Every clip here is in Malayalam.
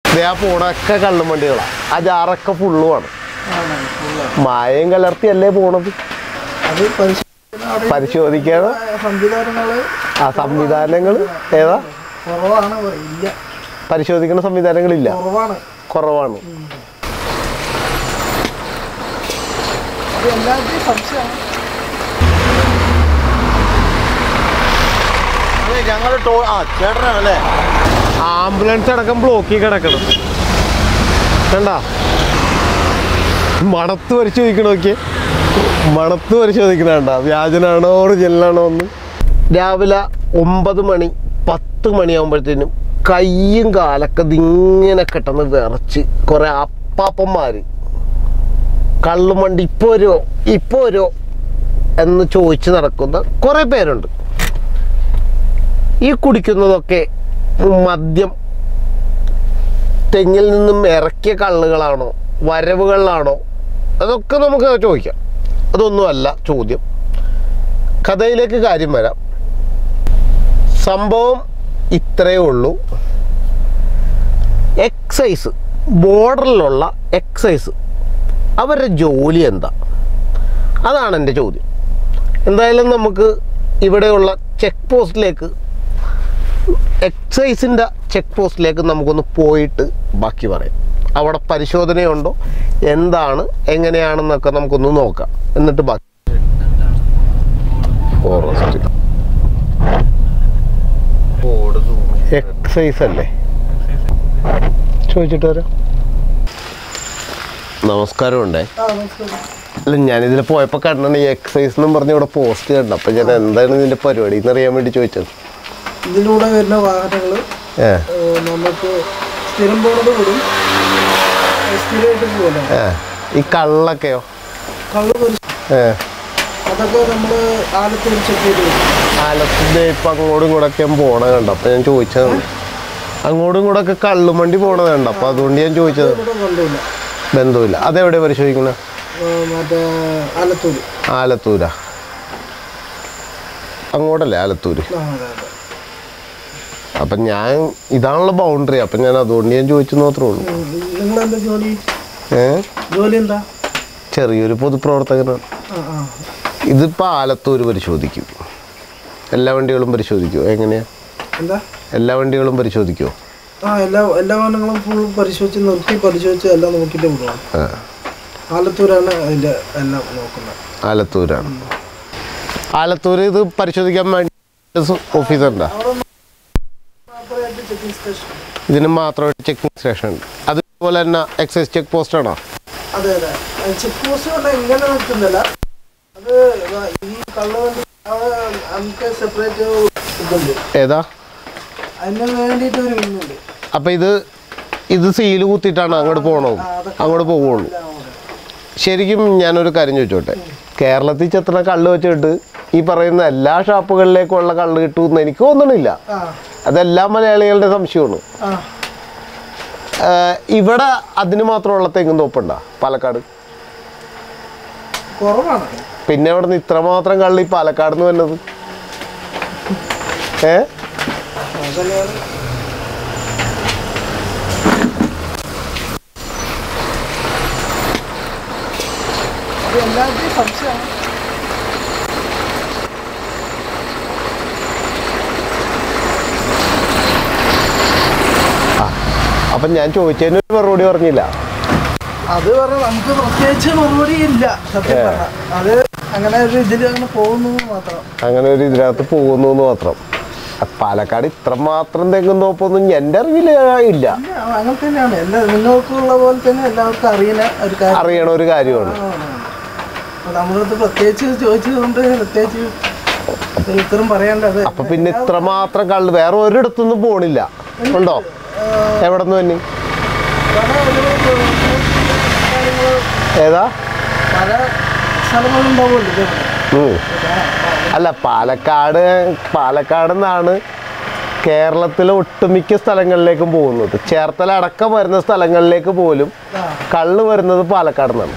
ദേ ആ പോണൊക്കെ കള്ളും വണ്ടികളാണ് ആ ജാറൊക്കെ ഫുള്ളുമാണ് ആണ് full ആണ്. മായം കലർത്തിയല്ലേ പോണത് അത് പരിശോധിക്കുന്ന അവിടെ പരിശോധിക്കാതെ സംവിധാനങ്ങള് ആ സംവിധാനങ്ങൾ ഏതാ കുറവാണ് ഇല്ല പരിശോധിക്കുന്ന സംവിധാനങ്ങളില്ല കുറവാണ് കുറവാണ് അത് എല്ലാവരുടെയും സംശയമാണ് അതെ ഞങ്ങൾ ടോ ആ ചേട്ടനാണല്ലേ ആംബുലൻസ് അടക്കം ബ്ലോക്കിൽ കിടക്കണം കണ്ട മണത്ത് പരിശോധിക്കണ നോക്കിയേ മണത്ത് പരിശോധിക്കണ കണ്ട വ്യാജനാണോ ഒറിജിനലാണോ എന്ന് രാവിലെ ഒമ്പത് മണി പത്ത് മണിയാകുമ്പോഴത്തേനും കയ്യും കാലൊക്കെ ഇതിങ്ങനെ കെട്ടെന്ന് വിറച്ച് കുറേ അപ്പാപ്പന്മാർ കള്ളും വണ്ടി ഇപ്പോൾ വരുമോ ഇപ്പോൾ വരുമോ എന്ന് ചോദിച്ച് നടക്കുന്ന കുറേ പേരുണ്ട് ഈ കുടിക്കുന്നതൊക്കെ മദ്യം തെങ്ങിൽ നിന്നും ഇറക്കിയ കള്ളുകളാണോ വരവുകളിലാണോ അതൊക്കെ നമുക്ക് ചോദിക്കാം അതൊന്നുമല്ല ചോദ്യം കഥയിലേക്ക് കാര്യം വരാം സംഭവം ഇത്രയേ ഉള്ളൂ എക്സൈസ് ബോർഡറിലുള്ള എക്സൈസ് അവരുടെ ജോലി എന്താ അതാണ് എൻ്റെ ചോദ്യം എന്തായാലും നമുക്ക് ഇവിടെയുള്ള ചെക്ക് പോസ്റ്റിലേക്ക് എക്സൈസിൻ്റെ ചെക്ക് പോസ്റ്റിലേക്ക് നമുക്കൊന്ന് പോയിട്ട് ബാക്കി പറയാം അവിടെ പരിശോധനയുണ്ടോ എന്താണ് എങ്ങനെയാണെന്നൊക്കെ നമുക്കൊന്ന് നോക്കാം എന്നിട്ട് ബാക്കി ഫോറസ്റ്റ് എക്സൈസ് അല്ലേ ചോദിച്ചിട്ട് വരാം നമസ്കാരമുണ്ടേ ആ നമസ്കാരം അല്ല ഞാനിതിൽ പോയപ്പോൾ കണ്ടാണ് ഈ എക്സൈസ് എന്നും പറഞ്ഞ് ഇവിടെ പോസ്റ്റ് കണ്ടു അപ്പം ഞാൻ എന്താണ് ഇതിൻ്റെ പരിപാടി എന്നറിയാൻ വേണ്ടി ചോദിച്ചത് ഇതിലൂടെ വരുന്ന വാഹനങ്ങൾ ഏ നമുക്ക് സ്ഥിരം പോകുന്നത് വിടും സ്ഥിരമായിട്ട് പോകല്ലോ ഏ ഈ കള്ളൊക്കെയോ കള്ള് പരിശോ ഏ അതൊക്കെ നമ്മൾ ആലത്തൂർ ചെക്ക് ചെയ്ത് വരും ആലത്തിൻ്റെ ഇപ്പം അങ്ങോട്ടും ഇങ്ങോട്ടൊക്കെ ഞാൻ പോണ കണ്ടു അപ്പം ഞാൻ ചോദിച്ചതാണ് അങ്ങോട്ടും ഇങ്ങോട്ടൊക്കെ കള്ളും വണ്ടി പോണത് കണ്ടു അപ്പം അതുകൊണ്ട് ഞാൻ ചോദിച്ചത് ഇവിടെ കൊണ്ടുമില്ല ബന്ധമില്ല അതെവിടെ പരിശോധിക്കുന്നത് മറ്റേ ആലത്തൂർ ആലത്തൂരാ അങ്ങോട്ടല്ലേ ആലത്തൂര് ആ അതെ അതെ അപ്പം ഞാൻ ഇതാണല്ലോ ബൗണ്ടറി അപ്പം ഞാൻ അതുകൊണ്ട് ഞാൻ ചോദിച്ചു മാത്രമേ ഉള്ളൂ നിങ്ങളെന്താ ജോലി ഏ ജോലി എന്താ ചെറിയൊരു പൊതുപ്രവർത്തകനാണ് ആ ആ ഇതിപ്പോൾ ആലത്തൂർ പരിശോധിക്കും എല്ലാ വണ്ടികളും പരിശോധിക്കുമോ എങ്ങനെയാ എന്താ എല്ലാ വണ്ടികളും പരിശോധിക്കുമോ ആ എല്ലാ എല്ലാ വാഹനങ്ങളും ഫുൾ പരിശോധിച്ച് നിർത്തി പരിശോധിച്ച് എല്ലാം നോക്കിയിട്ട് വിടുവാണ് ആ ആലത്തൂരാണ് ആലത്തൂരാണ് അതിൻ്റെ എല്ലാം നോക്കുന്നത് ആലത്തൂരാണ് ആലത്തൂർ ഇത് പരിശോധിക്കാൻ വേണ്ടി ഓഫീസുണ്ടോ അവിടെ മാത്രമായിട്ട് ചെക്കിംഗ് സ്റ്റേഷൻ ഇതിന് മാത്രമായിട്ട് ചെക്കിംഗ് സ്റ്റേഷൻ ഉണ്ട് അതുപോലെ തന്നെ എക്സൈസ് ചെക്ക് പോസ്റ്റ് ആണോ അതെ അതെ ചെക്ക് പോസ്റ്റ് കൊണ്ട് എങ്ങനെ നിൽക്കുന്നില്ല അത് ഈ കള്ളവണ്ടി അവിടെ നമുക്ക് സെപ്പറേറ്റ് ഇതുണ്ട് ഏതാ അതിന് വേണ്ടിയിട്ട് ഒരു വിങ്ങുണ്ട് അപ്പം ഇത് ഇത് സീല് കുത്തിയിട്ടാണ് അങ്ങോട്ട് പോകണോ അങ്ങോട്ട് പോവുള്ളൂ ശരിക്കും ഞാനൊരു കാര്യം ചോദിച്ചോട്ടെ കേരളത്തിൽ ചെത്തണ കള്ള് വെച്ചിട്ട് ഈ പറയുന്ന എല്ലാ ഷാപ്പുകളിലേക്കുള്ള കള്ള് കിട്ടുമെന്ന് എനിക്ക് തോന്നണില്ല ആ അതെല്ലാ മലയാളികളുടെ സംശയമാണ് ആ ആഹ് ഇവിടെ അതിന് മാത്രമുള്ള തെങ്ങും തോപ്പുണ്ടോ പാലക്കാട് കുറവാണ് പിന്നെ അവിടെ നിന്ന് ഇത്രമാത്രം കള്ളി പാലക്കാട് നിന്ന് വന്നത് ഏ അതന്നെയാണ് അത് എല്ലാവരുടെയും സംശയമാണ് അപ്പം ഞാൻ ചോദിച്ചതിന് ഒരു മറുപടി പറഞ്ഞില്ല അത് പറഞ്ഞാൽ നമുക്ക് പ്രത്യേകിച്ച് മറുപടി ഇല്ല സത്യം പറഞ്ഞാൽ അത് അങ്ങനെ ഒരു ഇതിൽ അങ്ങനെ പോകുന്നു മാത്രം അങ്ങനെ ഒരു ഇതിനകത്ത് പോകുന്നു എന്ന് മാത്രം ആ പാലക്കാട് ഇത്രമാത്രം തെങ്ങും തോപ്പൊന്നും എൻ്റെ അറിവിൽ ഇല്ല ഇല്ല, അങ്ങനെ തന്നെയാണ് എല്ലാ നിങ്ങൾക്കുള്ള പോലെ തന്നെ എല്ലാവർക്കും അറിയുന്ന ഒരു കാര്യം അറിയണ ഒരു കാര്യമാണ് അപ്പൊ നമ്മളടുത്ത് പ്രത്യേകിച്ച് ചോദിച്ചതുകൊണ്ട് പ്രത്യേകിച്ച് ഒരു ഉത്തരം പറയേണ്ടത് അപ്പൊ പിന്നെ ഇത്രമാത്രം കള്ള് വേറെ ഒരിടത്തൊന്നും പോണില്ല ഉണ്ടോ എവിടെ നിന്ന് തന്നെ പല ഒരു കാര്യങ്ങള് ഏതാ പല സ്ഥലങ്ങളുണ്ടാവുമല്ലോ ഇതേപോലെ. ഉം. അല്ല പാലക്കാട് പാലക്കാട് നിന്നാണ് കേരളത്തിലെ ഒട്ടുമിക്ക സ്ഥലങ്ങളിലേക്കും പോകുന്നത് ചേർത്തല അടക്കം വരുന്ന സ്ഥലങ്ങളിലേക്ക് പോലും ആ, കള്ള് വരുന്നത് പാലക്കാട് നിന്നാണ്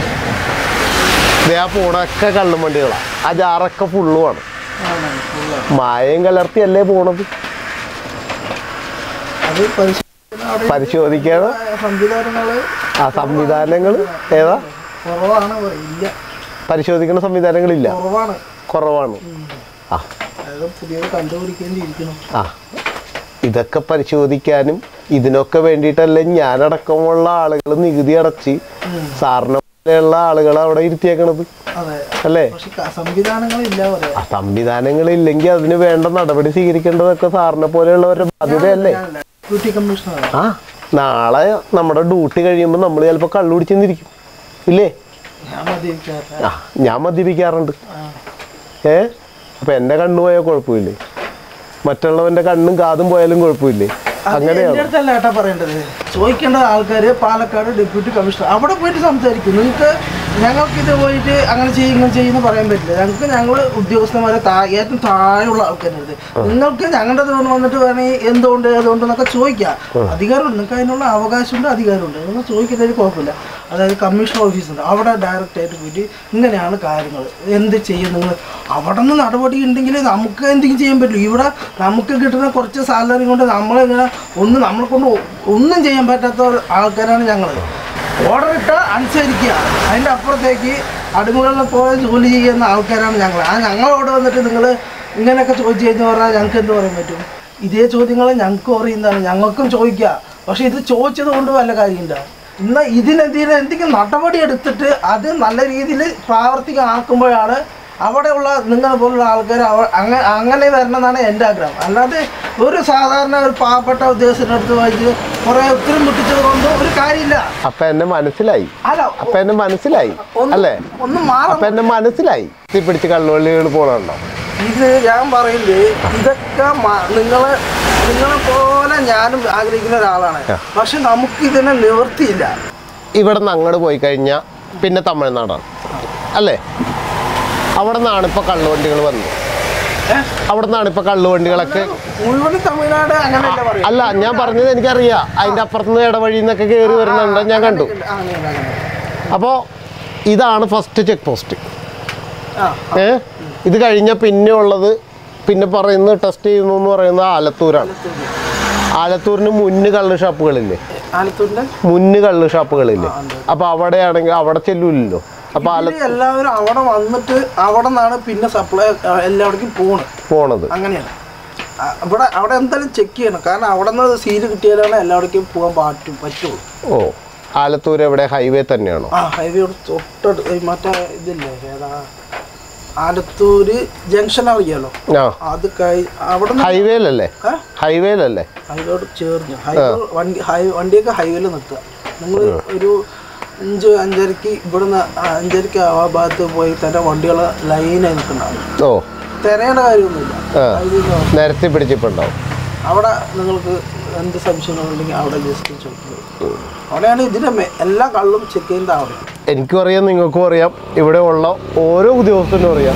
ദേ ആ പോണൊക്കെ കള്ളും വണ്ടികളാണ് ആ ജാറൊക്കെ ഫുള്ളുമാണ് ആണ്, full ആണ്. മായം കലർത്തിയല്ലേ പോണത് അത് പരിശോധിച്ച് അവിടെ പരിശോധിക്കാതെ സംവിധാനങ്ങള് ആ സംവിധാനങ്ങൾ ഏതാ കുറവാണ് ഇല്ല പരിശോധിക്കുന്ന സംവിധാനങ്ങളില്ല കുറവാണ് കുറവാണ് ആ അതായത് പുതിയത് കണ്ടുപിടിക്കേണ്ടിയിരിക്കണം ആ ഇതൊക്കെ പരിശോധിക്കാനും ഇതിനൊക്കെ വേണ്ടിയിട്ടല്ലേ ഞാനടക്കമുള്ള ആളുകൾ നികുതി അടച്ച് സാറിനെ പോലെയുള്ള ആളുകളെ അവിടെ ഇരുത്തിയേക്കണത് അതെ അല്ലേ പക്ഷെ ക- സംവിധാനങ്ങളില്ല പറയാ ആ സംവിധാനങ്ങളില്ലെങ്കിൽ അതിന് വേണ്ട നടപടി സ്വീകരിക്കേണ്ടതൊക്കെ സാറിനെ പോലെയുള്ളവരുടെ ബാധ്യതയല്ലേ ഡ്യൂട്ടി കമ്മീഷണർ ആ നാളെ നമ്മുടെ ഡ്യൂട്ടി കഴിയുമ്പോൾ നമ്മൾ ചിലപ്പോൾ കള്ളു കുടിച്ചെന്നിരിക്കും ഇല്ലേ ഞാൻ മതിയാക്കാറില്ല ആ ഞാൻ മദ്യപിക്കാറുണ്ട് ഏ അപ്പം എൻ്റെ കണ്ണു പോയാൽ കുഴപ്പമില്ലേ മറ്റുള്ളവൻ്റെ കണ്ണും കാതും പോയാലും കുഴപ്പമില്ലേ എന്റെ അങ്ങനെയാണ് അടുത്തല്ല ഏട്ടാ പറയേണ്ടത് ചോദിക്കേണ്ട ആൾക്കാര് പാലക്കാട് ഡെപ്യൂട്ടി കമ്മീഷണർ അവിടെ പോയിട്ട് സംസാരിക്കും നിങ്ങൾക്ക് ഞങ്ങൾക്ക് ഇത് പോയിട്ട് അങ്ങനെ ചെയ്യും ഇങ്ങനെ ചെയ്യുന്ന പറയാൻ പറ്റില്ല ഞങ്ങൾക്ക് ഞങ്ങൾ ഉദ്യോഗസ്ഥന്മാരെ താ ഏറ്റവും താഴെയുള്ള ആൾക്കാരുണ്ട് നിങ്ങൾക്ക് ഞങ്ങളുടെ കൊണ്ട് വന്നിട്ട് വേണമെങ്കിൽ എന്തുകൊണ്ട് അതുകൊണ്ട് എന്നൊക്കെ ചോദിക്കാം അധികാരമുണ്ട് നിങ്ങൾക്ക് അതിനുള്ള അവകാശമുണ്ട് അധികാരമുണ്ട് നിങ്ങൾ ചോദിക്കുന്നതിന് കുഴപ്പമില്ല അതായത് കമ്മീഷൻ ഓഫീസുണ്ട് അവിടെ ഡയറക്റ്റ് ആയിട്ട് പോയിട്ട് ഇങ്ങനെയാണ് കാര്യങ്ങൾ എന്ത് ചെയ്യും നിങ്ങൾ അവിടെ നിന്ന് നടപടി ഉണ്ടെങ്കിൽ നമുക്ക് എന്തെങ്കിലും ചെയ്യാൻ പറ്റില്ല ഇവിടെ നമുക്ക് കിട്ടുന്ന കുറച്ച് സാലറി കൊണ്ട് നമ്മളിങ്ങനെ ഒന്നും നമ്മളെ കൊണ്ട് ഒന്നും ചെയ്യാൻ പറ്റാത്ത ആൾക്കാരാണ് ഞങ്ങൾ ഓർഡർ ഇട്ടാൽ അനുസരിക്കുക അതിൻ്റെ അപ്പുറത്തേക്ക് അടുമുകളിൽ പോയി ജോലി ചെയ്യുന്ന ആൾക്കാരാണ് ഞങ്ങൾ ആ ഞങ്ങളോട് വന്നിട്ട് നിങ്ങൾ ഇങ്ങനെയൊക്കെ ചോദിച്ചു കഴിഞ്ഞാൽ പറഞ്ഞാൽ ഞങ്ങൾക്ക് എന്ത് പറയാൻ പറ്റും ഇതേ ചോദ്യങ്ങൾ ഞങ്ങൾക്കും അറിയുന്നതാണ് ഞങ്ങൾക്കും ചോദിക്കുക പക്ഷേ ഇത് ചോദിച്ചത് കൊണ്ട് വല്ല കാര്യമുണ്ടോ എന്നാൽ ഇതിനെതിരെ എന്തെങ്കിലും നടപടി എടുത്തിട്ട് അത് നല്ല രീതിയിൽ പ്രാവർത്തികമാക്കുമ്പോഴാണ് അവിടെയുള്ള നിങ്ങളെ പോലുള്ള ആൾക്കാർ അങ്ങനെ അങ്ങനെ വരണമെന്നാണ് എൻ്റെ ആഗ്രഹം അല്ലാതെ ഒരു സാധാരണ ഒരു പാവപ്പെട്ട ഉദ്യോഗസ്ഥൻ്റെ അടുത്ത് വായിച്ച് കുറേ ഉത്തരം മുട്ടിച്ചത് കൊണ്ട് ഒരു കാര്യമില്ല അപ്പം എന്നെ മനസ്സിലായി അല്ല അപ്പം എന്നെ മനസ്സിലായി ഒന്ന് അല്ലേ ഒന്ന് മാറും അപ്പം എന്നെ മനസ്സിലായി തീ പിടിച്ച് കള്ളുവള്ളികൾ പോകണുണ്ടോ ഇത് ഞാൻ പറയുന്നത് ഇതൊക്കെ മ- നിങ്ങളെ നിങ്ങളെ പോലെ ഞാനും ആഗ്രഹിക്കുന്ന ഒരാളാണ് പക്ഷെ നമുക്ക് ഇതിനെ നിവൃത്തിയില്ല ഇവിടെ നിന്ന് അങ്ങോട്ട് പോയി കഴിഞ്ഞാൽ പിന്നെ തമിഴ്നാടാണ് അല്ലേ അവിടെ നിന്നാണ് ഇപ്പോൾ കള്ളുവണ്ടികൾ വന്നത് ഏഹ്? അവിടെ നിന്നാണ് ഇപ്പോൾ കള്ളുവണ്ടികളൊക്കെ മുഴുവൻ തമിഴ്നാട് അങ്ങനെയല്ല പറയും അല്ല ഞാൻ പറഞ്ഞത് എനിക്കറിയാം അതിൻ്റെ അപ്പുറത്തുനിന്ന് ഇടവഴി നിന്നൊക്കെ കയറി വരുന്നുണ്ട് ഞാൻ കണ്ടു അങ്ങനെ അങ്ങനെ അപ്പോൾ ഇതാണ് ഫസ്റ്റ് ചെക്ക് പോസ്റ്റ് ആ ഏ ഇത് കഴിഞ്ഞാൽ പിന്നെ ഉള്ളത് പിന്നെ പറയുന്നത് ടെസ്റ്റ് ചെയ്യുന്നു എന്ന് പറയുന്നത് ആലത്തൂരാണ് ആലത്തൂരിന് മുന്ന് കള്ള് ഷാപ്പുകളില്ലേ ആലത്തൂരിന്റെ മുന്ന് കള്ള് ഷാപ്പുകളില്ലേ അപ്പോൾ അവിടെയാണെങ്കിൽ അവിടെ ചെല്ലൂല്ലോ അപ്പോൾ ആല ഇതില് എല്ലാവരും അവിടെ വന്നിട്ട് അവിടെ നിന്നാണ് പിന്നെ സപ്ലൈ എല്ലായിടക്കും പോണ് പോണത് അങ്ങനെയാണ് ആ, ഇവിടെ അവിടെ എന്തായാലും ചെക്ക് ചെയ്യണം കാരണം അവിടെ നിന്ന് സീല് കിട്ടിയാലാണ് എല്ലായിടക്കും പോകാൻ പറ്റും പറ്റുള്ളൂ ഓ ആലത്തൂർ എവിടെ ഹൈവേ തന്നെയാണോ ആ ഹൈവേയോട് തൊട്ടടുത്ത് ഈ മറ്റേ ഇതില്ലേ ഏതാ ആലത്തൂര് ജംഗ്ഷൻ അറിയാലോ ആ അത് കഴി അവിടെ നിന്ന് ഹൈവേയിലല്ലേ ഹൈവേയിലല്ലേ ഹൈവേയോട് ചേർന്ന് ഹൈവേ വണ്ടി ഹൈ വണ്ടിയൊക്കെ ഹൈവേയിൽ നിർത്തുക നിങ്ങൾ ഒരു അഞ്ച് അഞ്ചരക്ക് ഇവിടുന്ന് അഞ്ചരക്ക് ആ ഭാഗത്ത് പോയി തന്നെ വണ്ടികൾ ലൈനായി നിൽക്കുന്നുണ്ടാവും ഓ തിരയേണ്ട കാര്യമൊന്നുമില്ല ആ. ഹൈവേയിൽ നിരത്തി പിടിച്ചിട്ടുണ്ടാവും അവിടെ നിങ്ങൾക്ക് എന്ത് സംശയങ്ങളുണ്ടെങ്കിൽ അവിടെ ജസ്റ്റ് ചോദിക്കുക അവിടെയാണ് ഇതിൻ്റെ മെ- എല്ലാ കള്ളും ചെക്ക് ചെയ്യുന്നത് അവിടെ എനിക്കും അറിയാം നിങ്ങൾക്കും അറിയാം ഇവിടെ ഉള്ള ഓരോ ഉദ്യോഗസ്ഥനും അറിയാം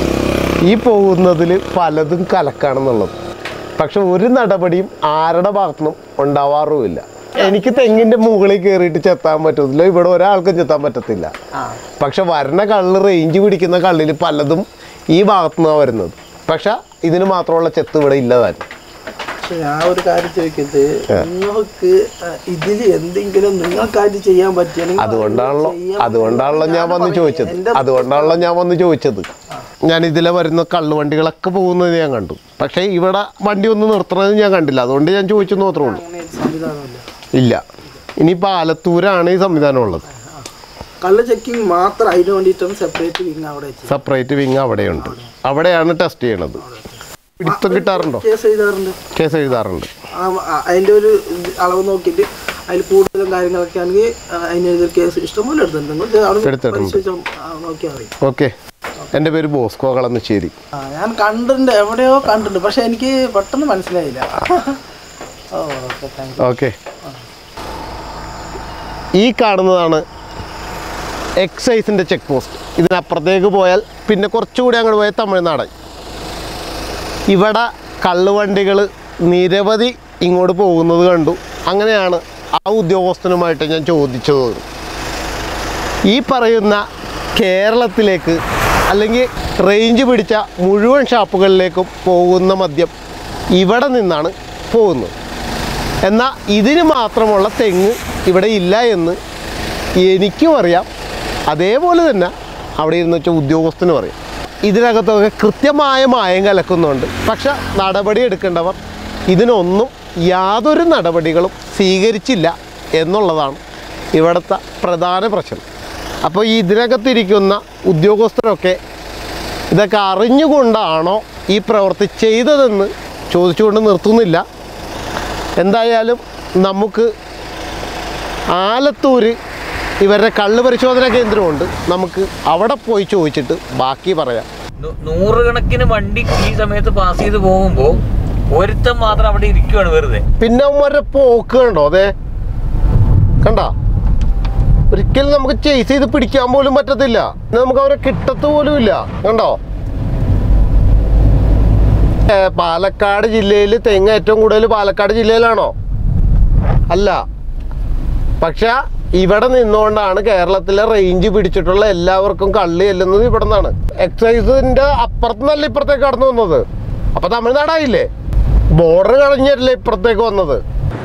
ഈ പോകുന്നതിൽ പലതും കലക്കാണെന്നുള്ളത് പക്ഷെ ഒരു നടപടിയും ആരുടെ ഭാഗത്തുനിന്നും ഉണ്ടാവാറുമില്ല എനിക്ക് തെങ്ങിൻ്റെ മുകളിൽ കയറിയിട്ട് ചെത്താൻ പറ്റത്തില്ല ഇവിടെ ഒരാൾക്കും ചെത്താൻ പറ്റത്തില്ല ആ പക്ഷെ വരണ കള്ള് റേഞ്ച് പിടിക്കുന്ന കള്ളിൽ പലതും ഈ ഭാഗത്തുനിന്നാണ് വരുന്നത് പക്ഷെ ഇതിന് മാത്രമുള്ള ചെത്ത് ഇവിടെ ഇല്ലതാൻ പക്ഷെ ഞാൻ ഒരു കാര്യം ചോദിക്കുന്നത് നിങ്ങൾക്ക് ഇതിൽ എന്തെങ്കിലും നിങ്ങൾക്കായിട്ട് ചെയ്യാൻ പറ്റിയാണെങ്കിൽ അതുകൊണ്ടാണല്ലോ ചെയ്യാൻ അതുകൊണ്ടാണല്ലോ ഞാൻ വന്ന് ചോദിച്ചത് എൻ്റെ അതുകൊണ്ടാണല്ലോ ഞാൻ വന്ന് ചോദിച്ചത് ഞാൻ ഇതിലെ വരുന്ന കള്ളുവണ്ടികളൊക്കെ പോകുന്നത് ഞാൻ കണ്ടു പക്ഷേ ഇവിടെ വണ്ടി ഒന്ന് നിർത്തണത് ഞാൻ കണ്ടില്ല അതുകൊണ്ട് ഞാൻ ചോദിച്ചെന്ന് മാത്രമേ ഉള്ളൂ അങ്ങനെ ഒരു സംവിധാനമില്ല ഇല്ല ഇനിയിപ്പോൾ ആലത്തൂരാണ് ഈ സംവിധാനം ഉള്ളത് കള്ള് ചെക്കിങ് മാത്രം അതിന് വേണ്ടിയിട്ടാണ് സെപ്പറേറ്റ് വിങ് അവിടെ വെച്ചത് സെപ്പറേറ്റ് വിങ് അവിടെയുണ്ട് അവിടെയാണ് ടെസ്റ്റ് ചെയ്യണത് പിടുത്തം കിട്ടാറുണ്ടോ കേസ് എഴുതാറുണ്ട് കേസ് എഴുതാറുണ്ട് ആ, ആ, അതിൻ്റെ ഒരു ഇത് അളവ് നോക്കിയിട്ട് അതിൽ കൂടുതലും കാര്യങ്ങളൊക്കെ ആണെങ്കിൽ ആ, അതിനെതിരെ കേസ് ഇഷ്ടംപോലെ എടുത്തിട്ടുണ്ട് നിങ്ങൾ ഇത് അവിടെ എടുത്തിട്ടുണ്ട്. പരിശോധിച്ചാൽ ആ, നോക്കിയാൽ മതി ഓക്കെ എൻ്റെ പേര് ബോസ്കോ കളന്നശ്ശേരി ആ ഞാൻ കണ്ടിട്ടുണ്ട് എവിടെയോ കണ്ടിട്ടുണ്ട് പക്ഷെ എനിക്ക് പെട്ടെന്ന് മനസ്സിലായില്ല ഓ ഓക്കെ താങ്ക് ഓക്കെ ഈ കാണുന്നതാണ് എക്സൈസിൻ്റെ ചെക്ക് പോസ്റ്റ് ഇതിനപ്പുറത്തേക്ക് പോയാൽ പിന്നെ കുറച്ചുകൂടി അങ്ങോട്ട് പോയാൽ തമിഴ്നാട് ഇവിടെ കള്ളുവണ്ടികൾ നിരവധി ഇങ്ങോട്ട് പോകുന്നത് കണ്ടു അങ്ങനെയാണ് ആ ഉദ്യോഗസ്ഥനുമായിട്ട് ഞാൻ ചോദിച്ചത് ഈ പറയുന്ന കേരളത്തിലേക്ക് അല്ലെങ്കിൽ റേഞ്ച് പിടിച്ച മുഴുവൻ ഷാപ്പുകളിലേക്കും പോകുന്ന മദ്യം ഇവിടെ നിന്നാണ് പോകുന്നത് എന്നാൽ ഇതിന് മാത്രമുള്ള തെങ്ങ് ഇവിടെ ഇല്ല എന്ന് എനിക്കും അറിയാം അതേപോലെ തന്നെ അവിടെ ഇരുന്ന് വെച്ച ഉദ്യോഗസ്ഥനും അറിയാം ഇതിനകത്തൊക്കെ കൃത്യമായ മായം കലക്കുന്നുണ്ട് പക്ഷെ നടപടി എടുക്കേണ്ടവർ ഇതിനൊന്നും യാതൊരു നടപടികളും സ്വീകരിച്ചില്ല എന്നുള്ളതാണ് ഇവിടുത്തെ പ്രധാന പ്രശ്നം അപ്പോൾ ഈ ഇതിനകത്തിരിക്കുന്ന ഉദ്യോഗസ്ഥരൊക്കെ ഇതൊക്കെ അറിഞ്ഞുകൊണ്ടാണോ ഈ പ്രവൃത്തി ചെയ്തതെന്ന് ചോദിച്ചുകൊണ്ട് നിർത്തുന്നില്ല എന്തായാലും നമുക്ക് ആലത്തൂർ ഇവരുടെ കള്ള് പരിശോധനാ കേന്ദ്രമുണ്ട് നമുക്ക് അവിടെ പോയി ചോദിച്ചിട്ട് ബാക്കി പറയാം നൂ- നൂറുകണക്കിന് വണ്ടി ഈ സമയത്ത് പാസ് ചെയ്ത് പോകുമ്പോൾ ഒരുത്തൻ മാത്രം അവിടെ ഇരിക്കുവാണ് വെറുതെ പിന്നെ അവന്മാരുടെ പോക്ക് കണ്ടോ അതെ കണ്ട ഒരിക്കലും നമുക്ക് ചേസ് ചെയ്ത് പിടിക്കാൻ പോലും പറ്റത്തില്ല പിന്നെ നമുക്ക് അവരെ കിട്ടത്ത് പോലും ഇല്ല കണ്ടോ ഏ, പാലക്കാട് ജില്ലയിൽ തെങ്ങ് ഏറ്റവും കൂടുതൽ പാലക്കാട് ജില്ലയിലാണോ അല്ല പക്ഷെ ഇവിടെ നിന്നുകൊണ്ടാണ് കേരളത്തിലെ റേഞ്ച് പിടിച്ചിട്ടുള്ള എല്ലാവർക്കും കള്ളി ചെല്ലുന്നത് ഇവിടെ നിന്നാണ് എക്സൈസിന്റെ അപ്പുറത്തുനിന്നല്ല ഇപ്പുറത്തേക്ക് കടന്നു വന്നത് അപ്പൊ തമിഴ്നാടായില്ലേ ബോർഡർ കഴിഞ്ഞല്ലേ ഇപ്പുറത്തേക്ക് വന്നത്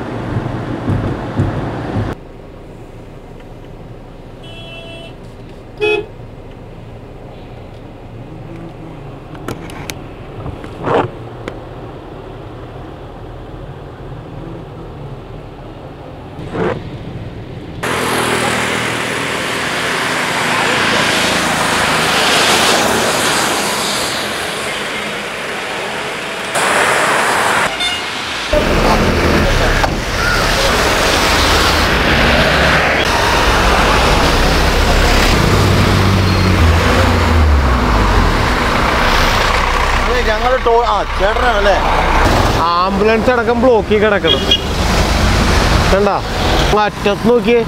അതെ ഞങ്ങൾ ടോ ആ ചേട്ടനാണല്ലേ ആംബുലൻസ് അടക്കം ബ്ലോക്കിൽ കിടക്കണം കണ്ട അറ്റത്ത് നോക്കിയേ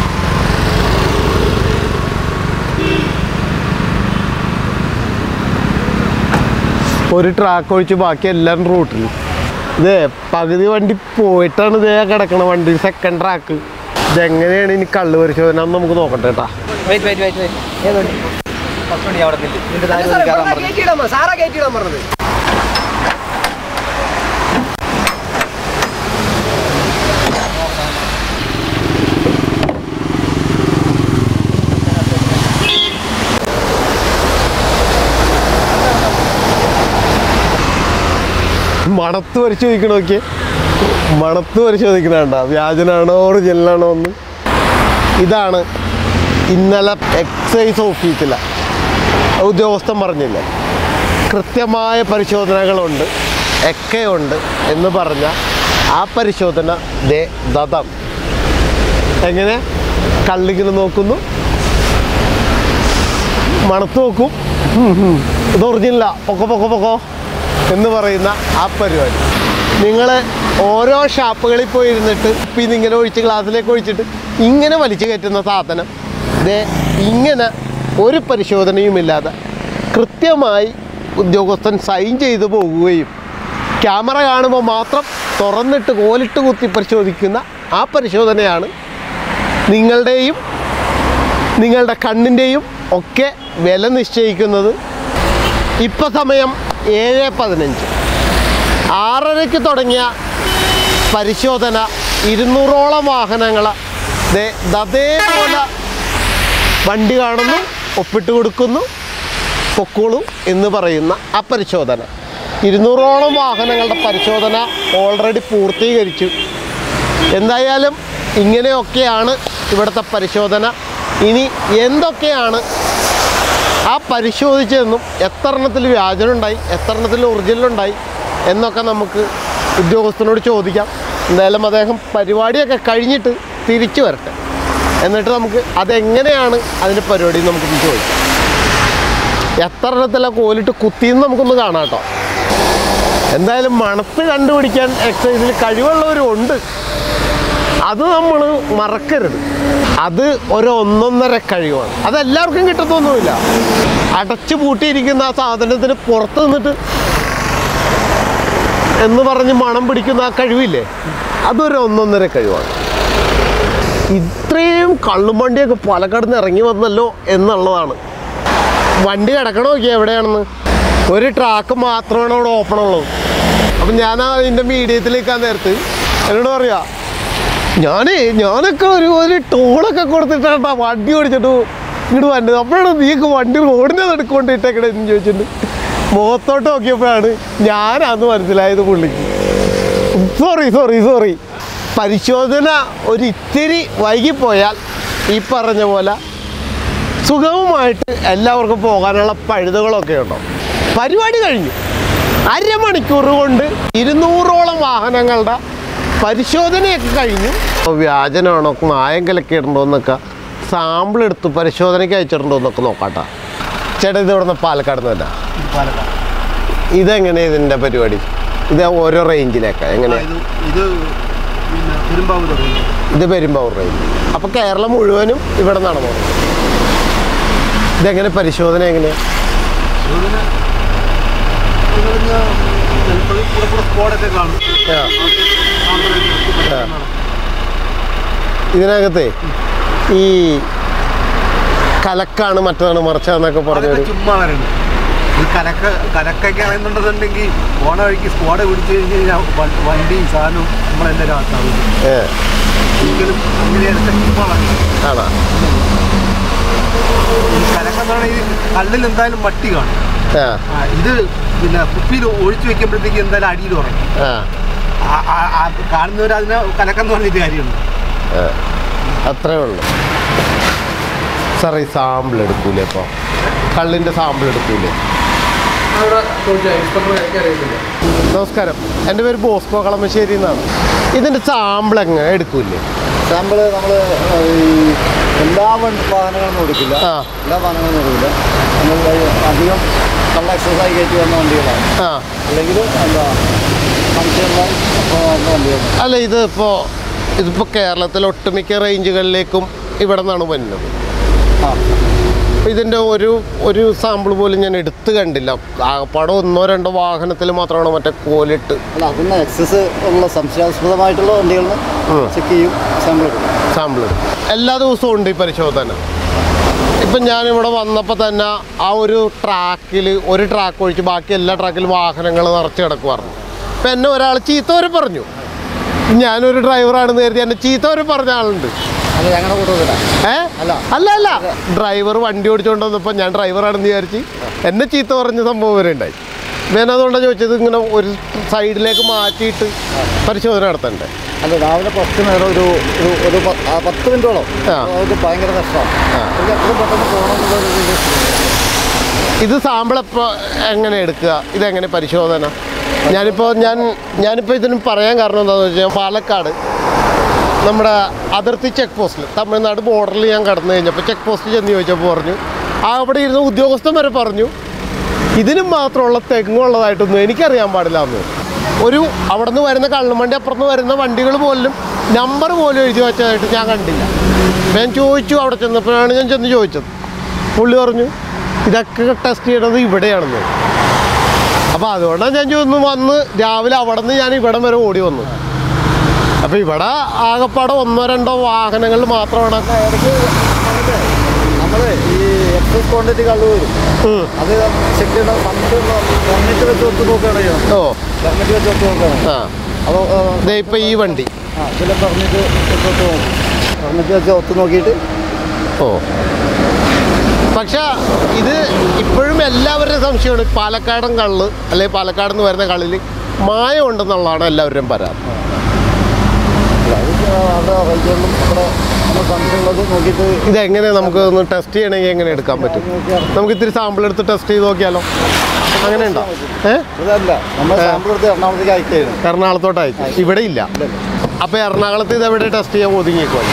ഒരു ട്രാക്ക് ഒഴിച്ച് ബാക്കി എല്ലാം റൂട്ടിൽ ഇതേ പകുതി വണ്ടി പോയിട്ടാണ് ഇതേ കിടക്കണ വണ്ടി സെക്കൻഡ് ട്രാക്ക് ഇതെങ്ങനെയാണ് ഇനി കള്ള് പരിശോധന എന്ന് നമുക്ക് നോക്കട്ടെ കേട്ടാ വെയിറ്റ് വെയിറ്റ് വെയിറ്റ് ഏതുണ്ട് ഫസ്റ്റ് വണ്ടി അവിടെ നില്ല് നിന്റെ താഴെ ഒന്ന് കയറാൻ പറഞ്ഞു സാറാ കയറ്റിയിടാൻ പറഞ്ഞത് മണത്ത് പരിശോധിക്കണ നോക്കിയേ മണത്ത് പരിശോധിക്കണ കണ്ട വ്യാജനാണോ ഒറിജിനലാണോ എന്ന് ഇതാണ് ഇന്നലെ എക്സൈസ് ഓഫീസിലെ ഉദ്യോഗസ്ഥൻ പറഞ്ഞില്ലേ കൃത്യമായ പരിശോധനകളുണ്ട് ഒക്കെയുണ്ട് എന്ന് പറഞ്ഞ ആ പരിശോധന ദേ ദതം എങ്ങനെ കള്ളിങ്ങനെ നോക്കുന്നു മണത്ത് നോക്കും ഉം, ഉം. ഇത് ഒറിജിനലാ പൊക്കോ പൊക്കോ പൊക്കോ എന്ന് പറയുന്ന ആ പരിപാടി നിങ്ങൾ ഓരോ ഷാപ്പുകളിൽ പോയി ഇരുന്നിട്ട് പിന്നെ ഇങ്ങനെ ഒഴിച്ച് ഗ്ലാസ്സിലേക്ക് ഒഴിച്ചിട്ട് ഇങ്ങനെ വലിച്ചു കയറ്റുന്ന സാധനം ദേ ഇങ്ങനെ ഒരു പരിശോധനയുമില്ലാതെ കൃത്യമായി ഉദ്യോഗസ്ഥൻ സൈൻ ചെയ്തു പോകുകയും ക്യാമറ കാണുമ്പോൾ മാത്രം തുറന്നിട്ട് കോലിട്ട് കുത്തി പരിശോധിക്കുന്ന ആ പരിശോധനയാണ് നിങ്ങളുടെയും നിങ്ങളുടെ കണ്ണിൻ്റെയും ഒക്കെ വില നിശ്ചയിക്കുന്നത് ഇപ്പം സമയം ഏഴ് പതിനഞ്ച് ആറരയ്ക്ക് തുടങ്ങിയ പരിശോധന ഇരുന്നൂറോളം വാഹനങ്ങൾ ദേ അതേപോലെ വണ്ടി കാണുന്നു ഒപ്പിട്ട് കൊടുക്കുന്നു പൊക്കോളൂ എന്ന് പറയുന്ന ആ പരിശോധന ഇരുന്നൂറോളം വാഹനങ്ങളുടെ പരിശോധന ഓൾറെഡി പൂർത്തീകരിച്ചു എന്തായാലും ഇങ്ങനെയൊക്കെയാണ് ഇവിടുത്തെ പരിശോധന ഇനി എന്തൊക്കെയാണ് ആ പരിശോധിച്ചതെന്നും എത്ര എണ്ണത്തിൽ വ്യാജനുണ്ടായി എത്ര എണ്ണത്തിൽ ഒറിജിനലുണ്ടായി എന്നൊക്കെ നമുക്ക് ഉദ്യോഗസ്ഥനോട് ചോദിക്കാം എന്തായാലും അദ്ദേഹം പരിപാടിയൊക്കെ കഴിഞ്ഞിട്ട് തിരിച്ചു വരട്ടെ എന്നിട്ട് നമുക്ക് അതെങ്ങനെയാണ് അതിൻ്റെ പരിപാടി എന്ന് നമുക്ക് ചോദിക്കാം എത്ര എണ്ണത്തിലാണ് കോലിട്ട് കുത്തിയെന്ന് നമുക്കൊന്ന് കാണാം കേട്ടോ എന്തായാലും മണത്ത് കണ്ടുപിടിക്കാൻ എക്സൈസിൽ കഴിവുള്ളവരും ഉണ്ട് അത് നമ്മൾ മറക്കരുത് അത് ഒരു ഒന്നൊന്നര കഴിവാണ് അതെല്ലാവർക്കും കിട്ടത്തൊന്നുമില്ല അടച്ചു പൂട്ടിയിരിക്കുന്ന ആ സാധനത്തിന് പുറത്ത് നിന്നിട്ട് എന്ന് പറഞ്ഞ് മണം പിടിക്കുന്ന ആ കഴിവില്ലേ അതൊരു ഒന്നൊന്നര കഴിവാണ് ഇത്രയും കള്ളുവണ്ടിയൊക്കെ പാലക്കാട് നിന്ന് ഇറങ്ങി വന്നല്ലോ എന്നുള്ളതാണ് വണ്ടി കിടക്കണ നോക്കിയാൽ എവിടെയാണെന്ന് ഒരു ട്രാക്ക് മാത്രമാണ് അവിടെ ഓപ്പൺ ഉള്ളത് അപ്പം ഞാൻ അതിൻ്റെ മീഡിയത്തിൽ നിൽക്കാൻ നേരത്ത് എന്നോട് പറയാ ഞാനേ ഞാനൊക്കെ ഒരു ഒരു ടോളൊക്കെ കൊടുത്തിട്ടാ വണ്ടി ഓടിച്ചിട്ട് ഇങ്ങോട്ട് വന്നത് അപ്പോഴാണ് നീക്ക് വണ്ടി റോഡിനെ നടുക്കൊണ്ടിട്ടേക്കണേ എന്ന് ചോദിച്ചിട്ടുണ്ട് മുഖത്തോട്ട് നോക്കിയപ്പോഴാണ് ഞാനന്ന് മനസ്സിലായത് പുള്ളിക്ക് സോറി സോറി സോറി പരിശോധന ഒരു ഇത്തിരി വൈകിപ്പോയാൽ ഈ പറഞ്ഞ പോലെ സുഗമമായിട്ട് എല്ലാവർക്കും പോകാനുള്ള പഴുതുകളൊക്കെ ഉണ്ടോ പരിപാടി കഴിഞ്ഞു അരമണിക്കൂർ കൊണ്ട് ഇരുന്നൂറോളം വാഹനങ്ങളുടെ പരിശോധനയൊക്കെ കഴിഞ്ഞു അപ്പോൾ വ്യാജനാണോ മായം കലക്കിയിട്ടുണ്ടോ എന്നൊക്കെ സാമ്പിൾ എടുത്ത് പരിശോധനയ്ക്ക് അയച്ചിട്ടുണ്ടോ എന്നൊക്കെ നോക്കാട്ടാ ചേട്ടാ ഇത് ഇവിടുന്ന് പാലക്കാട് നിന്ന് തന്നെ പാലക്കാട് ഇതെങ്ങനെ ഇതിൻ്റെ പരിപാടി ഇത് ഓരോ റേഞ്ചിലേക്കാ എങ്ങനെ ഇത് ഇത് പിന്നെ പെരുമ്പാവൂർ റേഞ്ച് ഇത് പെരുമ്പാവൂർ റേഞ്ച് അപ്പോൾ കേരളം മുഴുവനും ഇവിടെ നിന്നാണ് പോകുന്നത് ഇതെങ്ങനെ പരിശോധന എങ്ങനെയാ ഇതിന് എന്ന് പറഞ്ഞാൽ ചിലപ്പോൾ കൂടെ കൂടെ സ്കോഡൊക്കെ കാണും ആ. ആ. ഇതിനകത്തെ ഈ കലക്കാണ് മറ്റതാണ് മറിച്ചാന്നൊക്കെ അതൊക്കെ പറഞ്ഞൊരു ചുമ്മാ പറയുന്നത് ഈ കലക്ക കലക്കൊക്കെ അറിയുന്നുണ്ടെന്നുണ്ടെങ്കിൽ പോണ വഴിക്ക് സ്കോഡ് പിടിച്ചു കഴിഞ്ഞ് കഴിഞ്ഞാൽ വ- വണ്ടി സാധനവും നമ്മളെല്ലാവരും ആക്കാവും ഏ ഒരിക്കലും അങ്ങനെയൊക്കെ ചുമ്മാ പറയുന്നത് ആണോ ഈ കലക്കെന്ന് പറഞ്ഞാൽ ഈ കല്ലിൽ എന്തായാലും മട്ടി കാണും ആ ആ, ഇത് പിന്നെ കുപ്പിയിൽ ഒഴിച്ചു വെക്കുമ്പോഴത്തേക്ക് എന്തായാലും അടിയിൽ ഉറങ്ങും ആ ആ- ആ- ആ കാണുന്നവർ അതിനെ കലക്കെന്ന് പറഞ്ഞിട്ട് കാര്യമുണ്ട് ആ. അത്രേ ഉള്ളൂ സാർ ഈ സാമ്പിൾ എടുക്കൂലേ അപ്പോൾ കള്ളിൻ്റെ സാമ്പിൾ എടുക്കൂലേ നമസ്കാരം എൻ്റെ പേര് ബോസ്കോ കളമശ്ശേരി എന്നാണ് ഇതിൻ്റെ സാമ്പിൾ എങ്ങനെ എടുക്കൂലേ സാമ്പിള് നമ്മൾ ഈ എല്ലാ വണ്ടി വാഹനങ്ങളും കൊടുക്കില്ല ആ. എല്ലാ വാഹനങ്ങളും കൊടുക്കില്ല നമ്മൾ അധികം കള്ള എക്സസൈസ് കയറ്റി വന്ന വണ്ടികളാണ് ആ അല്ലെങ്കിൽ എന്താ സംശയമുള്ള അപ്പോൾ വന്ന വണ്ടികൾ അല്ല ഇത് ഇപ്പോൾ ഇതിപ്പോൾ കേരളത്തിലെ ഒട്ടുമിക്ക റേഞ്ചുകളിലേക്കും ഇവിടെ നിന്നാണ് വരുന്നത് ആ അപ്പോൾ ഇതിൻ്റെ ഒരു ഒരു സാമ്പിൾ പോലും ഞാൻ എടുത്ത് കണ്ടില്ല ആകപ്പാടെ ഒന്നോ രണ്ടോ വാഹനത്തിൽ മാത്രമാണ് മറ്റേ കോലിട്ട് അല്ല അതിന് എക്സസ് ഉള്ള സംശയാസ്പദമായിട്ടുള്ള വണ്ടികളിൽ ഉം. ചെക്ക് ചെയ്യും സാമ്പിൾ എടുക്കും സാമ്പിൾ എല്ലാ ദിവസവും ഉണ്ട് ഈ പരിശോധന ഇപ്പം ഞാനിവിടെ വന്നപ്പോൾ തന്നെ ആ ഒരു ട്രാക്കിൽ ഒരു ട്രാക്ക് ഒഴിച്ച് ബാക്കി എല്ലാ ട്രാക്കിലും വാഹനങ്ങൾ നിറച്ച് കിടക്കുമായിരുന്നു അപ്പം എന്നെ ഒരാൾ ചീത്ത വരെ പറഞ്ഞു ഞാനൊരു ഡ്രൈവറാണെന്ന് കരുതി എന്നെ ചീത്ത വരെ പറഞ്ഞ ആളുണ്ട് അത് ഞങ്ങളുടെ കൂട്ടത്തില്ല ഏ അല്ല. അല്ല അല്ല ഡ്രൈവർ വണ്ടി ഓടിച്ചുകൊണ്ട് വന്നപ്പോൾ ഞാൻ ഡ്രൈവറാണെന്ന് വിചാരിച്ച് എന്നെ ചീത്ത പറഞ്ഞ സംഭവം വരെ ഉണ്ടായി ഞാൻ അതുകൊണ്ടാണ് ചോദിച്ചത് ഇങ്ങനെ ഒരു സൈഡിലേക്ക് മാറ്റിയിട്ട് പരിശോധന നടത്തണ്ടേ അല്ല രാവിലെ പത്ത് നേരം ഒരു ഒരു ഒരു പ- ആ പത്ത് മിനിറ്റോളം ആ. അത് ഭയങ്കര കഷ്ടമാണ് എനിക്ക് എപ്പോഴും പെട്ടെന്ന് പോകണം എന്നുള്ളൊരു ഇത് ഇത് സാമ്പിൾ എപ്പോൾ എങ്ങനെ എടുക്കുക ഇതെങ്ങനെ പരിശോധന ഞാനിപ്പോൾ ഞാൻ ഞാനിപ്പോൾ ഇതിന് പറയാൻ കാരണം എന്താണെന്ന് വെച്ചാൽ പാലക്കാട് നമ്മുടെ അതിർത്തി ചെക്ക് പോസ്റ്റിൽ തമിഴ്നാട് ബോർഡറിൽ ഞാൻ കടന്നു കഴിഞ്ഞപ്പോൾ ചെക്ക് പോസ്റ്റിൽ ചെന്ന് ചോദിച്ചപ്പോൾ പറഞ്ഞു ആ അവിടെ ഇരുന്ന ഉദ്യോഗസ്ഥൻ വരെ പറഞ്ഞു ഇതിനും മാത്രമുള്ള തെങ്ങുള്ളതായിട്ടൊന്നും എനിക്കറിയാൻ പാടില്ല എന്ന് ഒരു അവിടെ നിന്ന് വരുന്ന കള്ളുവണ്ടി അപ്പുറത്ത് വരുന്ന വണ്ടികൾ പോലും നമ്പർ പോലും എഴുതി വെച്ചതായിട്ട് ഞാൻ കണ്ടില്ല അപ്പം ഞാൻ ചോദിച്ചു അവിടെ ചെന്നപ്പോഴാണ് ഞാൻ ചെന്ന് ചോദിച്ചത് പുള്ളി പറഞ്ഞു ഇതൊക്കെ ടെസ്റ്റ് ചെയ്യണത് ഇവിടെയാണെന്ന് അപ്പോൾ അതുകൊണ്ടാണ് ഞാൻ ചോദിച്ചു വന്ന് രാവിലെ അവിടെ നിന്ന് ഞാൻ ഇവിടം വരെ ഓടി വന്നു അപ്പോൾ ഇവിടെ ആകപ്പാടെ ഒന്നോ രണ്ടോ വാഹനങ്ങൾ മാത്രമാണ് ഇടയ്ക്ക് നമ്മൾ ഈ എക്സസ് ക്വാണ്ടിറ്റി കള്ളു വരും ഉം. അത് ചെക്ക് ചെയ്യണം സംശയമുള്ള പെർമിറ്റ് വെച്ച് ഒത്തു നോക്കുകയാണ് ഓ പെർമിറ്റ് വെച്ച് ഒത്തു നോക്കുകയാണ് ആ അപ്പോൾ ദേ ഇപ്പം ഈ വണ്ടി ആ ചില പെർമിറ്റ് വെച്ച് ഒത്തു നോക്കും പെർമിറ്റ് വെച്ച് ഒത്തു നോക്കിയിട്ട് ഓ പക്ഷെ ഇത് ഇപ്പോഴും എല്ലാവരുടെയും സംശയമാണ് പാലക്കാടൻ കള്ള് അല്ലെങ്കിൽ പാലക്കാട് നിന്ന് വരുന്ന കള്ളിൽ മായം ഉണ്ടെന്നുള്ളതാണ് എല്ലാവരുടെയും പരാതി അത് അവിടെ റേഞ്ചുകളിലും ഇവിടെ നമ്മൾ സംശയമുള്ളത് നോക്കിയിട്ട് ഇതെങ്ങനെ നമുക്ക് ഒന്ന് ടെസ്റ്റ് ചെയ്യണമെങ്കിൽ എങ്ങനെ എടുക്കാൻ പറ്റും നമുക്ക് ഇത്തിരി സാമ്പിൾ എടുത്ത് ടെസ്റ്റ് ചെയ്ത് നോക്കിയാലോ അങ്ങനെ ഉണ്ടോ ഏ ഇതല്ല നമ്മൾ സാമ്പിൾ എടുത്ത് എറണാകുളത്തേക്ക് അയക്കുകയാണ് എറണാകുളത്തോട്ട് അയച്ചു ഇവിടെ ഇല്ല അപ്പോൾ എറണാകുളത്ത് ഇത് എവിടെ ടെസ്റ്റ് ചെയ്യാൻ ഒതുങ്ങിയേക്കുവാ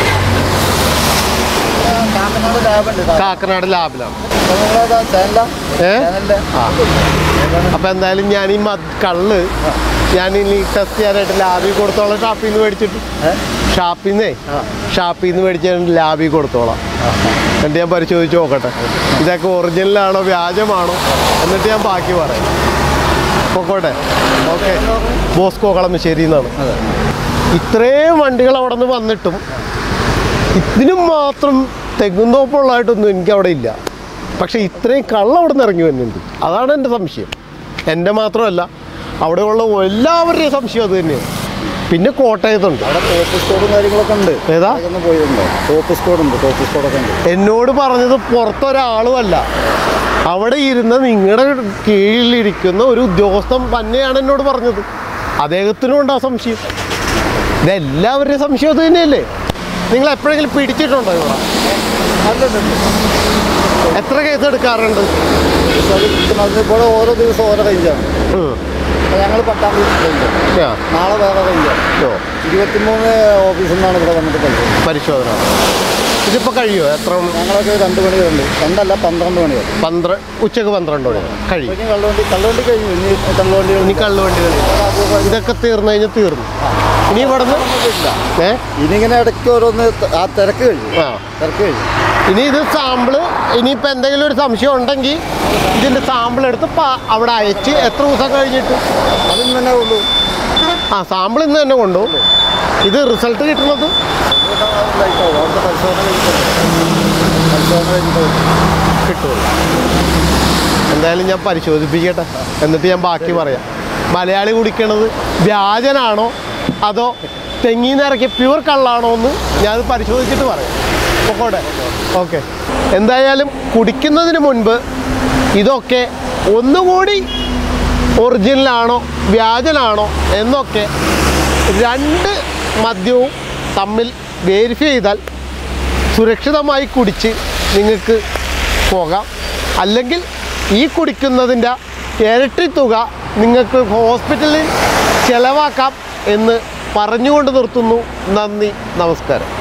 കാക്കനാട് ലാബുണ്ട് കാക്കനാട് ലാബിലാണ് ചാനല ഏ ചാനലിൻ്റെ ആ അപ്പോൾ എന്തായാലും ഞാൻ ഈ മദ് കള്ള് ഞാൻ ഇനി ടെസ്റ്റ് ചെയ്യാനായിട്ട് ലാബിൽ കൊടുത്തോളാം ഷാപ്പിൽ നിന്ന് മേടിച്ചിട്ട് ഷാപ്പിൽ നിന്നേ ഷാപ്പിൽ നിന്ന് മേടിച്ച് ലാബിൽ കൊടുത്തോളാം എന്നിട്ട് ഞാൻ പരിശോധിച്ച് നോക്കട്ടെ ഇതൊക്കെ ഒറിജിനലാണോ വ്യാജമാണോ എന്നിട്ട് ഞാൻ ബാക്കി പറയാം പൊക്കോട്ടെ ഓക്കെ ബോസ്കോ കളമശ്ശേരി എന്നാണ് ഇത്രയും വണ്ടികൾ അവിടെ നിന്ന് വന്നിട്ടും ഇതിനും മാത്രം തെങ്ങുന്തോപ്പുള്ളതായിട്ടൊന്നും എനിക്ക് അവിടെ ഇല്ല പക്ഷേ ഇത്രയും കള്ള അവിടെ നിന്ന് ഇറങ്ങി വരുന്നുണ്ട് അതാണ് എൻ്റെ സംശയം എൻ്റെ മാത്രമല്ല അവിടെയുള്ള എല്ലാവരുടെയും സംശയം അത് തന്നെയാണ് പിന്നെ കോട്ടയത്തുണ്ട് അവിടെ ടോപ്പ് സ്കോഡും കാര്യങ്ങളൊക്കെ ഉണ്ട് ഏതാ? അതൊക്കെ ഒന്ന് പോയിട്ടുണ്ടോ ടോപ്പ് സ്കോഡ് ഉണ്ട് ടോപ്പ് സ്കോഡൊക്കെ ഉണ്ട് എന്നോട് പറഞ്ഞത് പുറത്തൊരാളുമല്ല അവിടെ ഇരുന്ന് നിങ്ങളുടെ കീഴിലിരിക്കുന്ന ഒരു ഉദ്യോഗസ്ഥൻ തന്നെയാണ് എന്നോട് പറഞ്ഞത് അദ്ദേഹത്തിനും ഉണ്ട് ആ സംശയം ഇതെല്ലാവരുടെയും സംശയം അത് തന്നെയല്ലേ നിങ്ങൾ എപ്പോഴെങ്കിലും പിടിച്ചിട്ടുണ്ടോ ഇവിടെ എത്ര കേസ് എടുക്കാറുണ്ട് ഇപ്പോൾ ഓരോ ദിവസം ഓരോ റേഞ്ചാണ് ഉം. ഞങ്ങൾ പട്ടാമ്പി റേഞ്ച് ആ, നാളെ വേറെ റേഞ്ചാണ് ഓ, ഇരുപത്തിമൂന്ന് ഓഫീസിൽ നിന്നാണ് ഇവിടെ വന്നിട്ട് പരിശോധന പരിശോധന ഇതിപ്പോൾ കഴിയുമോ എത്ര ഞങ്ങളൊക്കെ രണ്ട് മണി വരെ ഉണ്ട് രണ്ടല്ല പന്ത്രണ്ട് മണി വരെ പന്ത്ര ഉച്ചക്ക് പന്ത്രണ്ട് മണി കഴിയും ഇനി കള്ളുവണ്ടി കള്ളുവണ്ടി കഴിഞ്ഞു ഇനി കള്ളുവണ്ടി ഇനി കള്ളുവണ്ടി ഇതൊക്കെ തീർന്നു കഴിഞ്ഞാൽ തീർന്നു ഇനി ഇവിടുന്ന് ഏ ഇനി ഇങ്ങനെ ഇടയ്ക്ക് ഓരോന്ന് ത- ആ തിരക്ക് കഴിഞ്ഞു ആ തിരക്ക് കഴിഞ്ഞു ഇനി ഇത് സാമ്പിള് ഇനിയിപ്പോൾ എന്തെങ്കിലും ഒരു സംശയം ഉണ്ടെങ്കിൽ ഇതിൻ്റെ സാമ്പിൾ എടുത്ത് പ- അവിടെ അയച്ച് എത്ര ദിവസം കഴിഞ്ഞിട്ട് അതിന് തന്നെ ഉള്ളൂ ആ സാമ്പിൾ ഇന്ന് തന്നെ കൊണ്ടുപോകും ഇത് റിസൾട്ട് കിട്ടുന്നത് അവിടുത്തെ പരിശോധന കഴിഞ്ഞിട്ട് പരിശോധന കഴിഞ്ഞിട്ട് കിട്ടുള്ളൂ എന്തായാലും ഞാൻ പരിശോധിപ്പിക്കട്ടെ എന്നിട്ട് ഞാൻ ബാക്കി പറയാം മലയാളി കുടിക്കണത് വ്യാജനാണോ അതോ തെങ്ങിൽ നിന്ന് ഇറക്കിയ പ്യൂർ കള്ളാണോ എന്ന് ഞാനത് പരിശോധിച്ചിട്ട് പറയാം പൊക്കോട്ടെ ഓക്കെ എന്തായാലും കുടിക്കുന്നതിന് മുൻപ് ഇതൊക്കെ ഒന്നുകൂടി ഒറിജിനലാണോ വ്യാജനാണോ എന്നൊക്കെ രണ്ട് മദ്യവും തമ്മിൽ വേരിഫൈ ചെയ്താൽ സുരക്ഷിതമായി കുടിച്ച് നിങ്ങൾക്ക് പോകാം അല്ലെങ്കിൽ ഈ കുടിക്കുന്നതിൻ്റെ ഇരട്ടി തുക നിങ്ങൾക്ക് ഹോസ്പിറ്റലിൽ ചെലവാക്കാം എന്ന് പറഞ്ഞുകൊണ്ട് നിർത്തുന്നു നന്ദി നമസ്കാരം